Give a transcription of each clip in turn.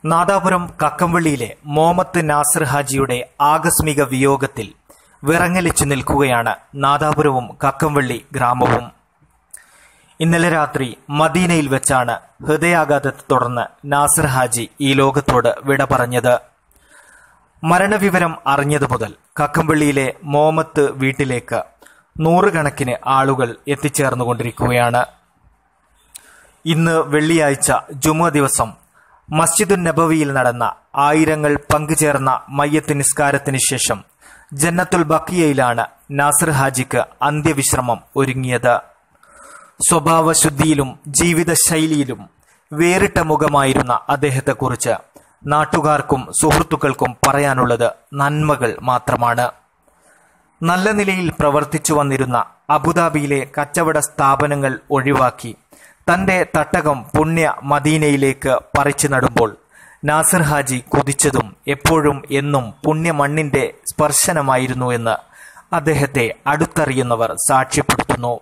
നാദാപുരം കക്കംവള്ളിയിലെ മോമത്ത് നാസർ ഹാജിയുടെ ആകസ്മിക വിയോഗത്തിൽ വിറങ്ങലിച്ചു നിൽക്കുകയാണ് നാദാപുരവും കക്കംവള്ളി ഗ്രാമവും ഇന്നലെ രാത്രി മദീനയിൽ വെച്ചാണ് ഹൃദയാഘാതത്തെ തുടർന്ന് നാസർ ഹാജി ഈ ലോകത്തോട് വിട പറഞ്ഞത് മരണവിവരം അറിഞ്ഞതു മുതൽ കക്കംപള്ളിയിലെ മോമത്ത് വീട്ടിലേക്ക് നൂറുകണക്കിന് ആളുകൾ എത്തിച്ചേർന്നുകൊണ്ടിരിക്കുകയാണ് ഇന്ന് വെള്ളിയാഴ്ച ജുമുഅ ദിവസം മസ്ജിദുൻ നബവിയിൽ നടന്ന ആയിരങ്ങൾ പങ്കുചേർന്ന മയ്യത്ത് നിസ്കാരത്തിന് ശേഷം ജന്നത്തുൽ ബക്കിയയിലാണ് നാസർ ഹാജിക്ക് അന്ത്യവിശ്രമം ഒരുങ്ങിയത് സ്വഭാവശുദ്ധിയിലും ജീവിതശൈലിയിലും വേറിട്ട മുഖമായിരുന്ന അദ്ദേഹത്തെക്കുറിച്ച് നാട്ടുകാർക്കും സുഹൃത്തുക്കൾക്കും പറയാനുള്ളത് നന്മകൾ മാത്രമാണ് നല്ല നിലയിൽ പ്രവർത്തിച്ചു വന്നിരുന്ന അബുദാബിയിലെ കച്ചവട സ്ഥാപനങ്ങൾ ഒഴിവാക്കി തന്റെ തട്ടകം പുണ്യ മദീനയിലേക്ക് പറിച്ചു നടുമ്പോൾ നാസിർ ഹാജി കുതിച്ചതും എപ്പോഴും എന്നും പുണ്യമണ്ണിന്റെ സ്പർശനമായിരുന്നു എന്ന് അദ്ദേഹത്തെ അടുത്തറിയുന്നവർ സാക്ഷ്യപ്പെടുത്തുന്നു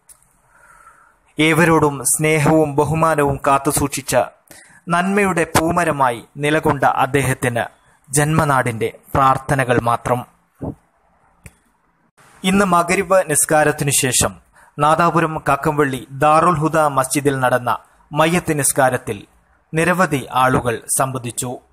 ഏവരോടും സ്നേഹവും ബഹുമാനവും കാത്തുസൂക്ഷിച്ച നന്മയുടെ പൂമരമായി നിലകൊണ്ട അദ്ദേഹത്തിന് ജന്മനാടിന്റെ പ്രാർത്ഥനകൾ മാത്രം ഇന്ന് മകരിബ് നിസ്കാരത്തിനു ശേഷം നാദാപുരം കക്കംവള്ളി ദാറുൽ ഹുദ മസ്ജിദിൽ നടന്ന മയ്യത്ത് നിസ്കാരത്തിൽ നിരവധി ആളുകൾ സംബന്ധിച്ചു